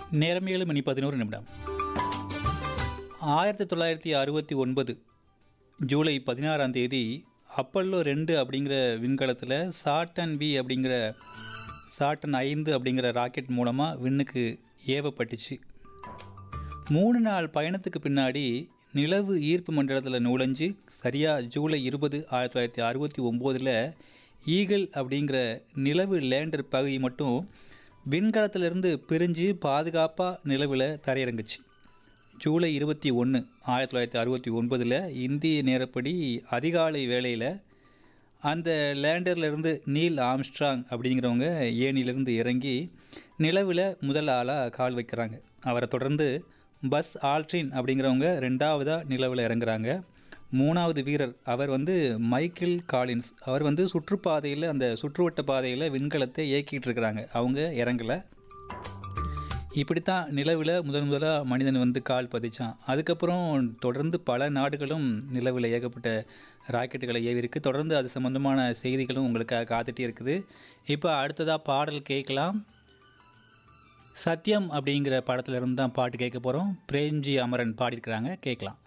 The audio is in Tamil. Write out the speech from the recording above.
நேரம் ஏழு மணி பதினோரு நிமிடம் ஆயிரத்தி தொள்ளாயிரத்தி அறுபத்தி ஒன்பது ஜூலை பதினாறாம் தேதி அப்பல்லோ ரெண்டு அப்படிங்கிற விண்கலத்தில் சாட்டன் வி அப்படிங்கிற சாட்டன் ஐந்து அப்படிங்கிற ராக்கெட் மூலமாக விண்ணுக்கு ஏவப்பட்டுச்சு மூணு நாள் பயணத்துக்கு பின்னாடி நிலவு ஈர்ப்பு மண்டலத்தில் நுழைஞ்சு சரியாக ஜூலை இருபது ஆயிரத்தி தொள்ளாயிரத்தி அறுபத்தி ஒம்போதில் ஈகிள் அப்படிங்கிற நிலவு லேண்டர் பகுதி மட்டும் விண்கலத்திலிருந்து பிரிஞ்சு பாதுகாப்பாக நிலவில் தரையிறங்குச்சு ஜூலை இருபத்தி ஒன்று ஆயிரத்தி தொள்ளாயிரத்தி அறுபத்தி ஒன்பதில் இந்திய நேரப்படி அதிகாலை வேளையில் அந்த லேண்டர்லேருந்து நீல் ஆம்ஸ்ட்ராங் அப்படிங்கிறவங்க ஏனிலிருந்து இறங்கி நிலவில் முதல் ஆளாக கால் வைக்கிறாங்க அவரை தொடர்ந்து பஸ் ஆல்ட்ரின் அப்படிங்கிறவங்க ரெண்டாவதாக நிலவில் இறங்குறாங்க மூணாவது வீரர் அவர் வந்து மைக்கேல் காலின்ஸ் அவர் வந்து சுற்றுப்பாதையில் அந்த சுற்றுவட்ட பாதையில் விண்கலத்தை இயக்கிட்டு இருக்கிறாங்க அவங்க இறங்கலை இப்படித்தான் நிலவில் முதன் முதலாக மனிதன் வந்து கால் பதிச்சான் அதுக்கப்புறம் தொடர்ந்து பல நாடுகளும் நிலவில் ஏகப்பட்ட ராக்கெட்டுகளை ஏவிருக்கு தொடர்ந்து அது சம்மந்தமான செய்திகளும் உங்களுக்காக காத்துட்டே இருக்குது இப்போ அடுத்ததாக பாடல் கேட்கலாம் சத்யம் அப்படிங்கிற படத்துல இருந்து தான் பாட்டு கேட்க போகிறோம் பிரேம்ஜி அமரன் பாடியிருக்கிறாங்க கேட்கலாம்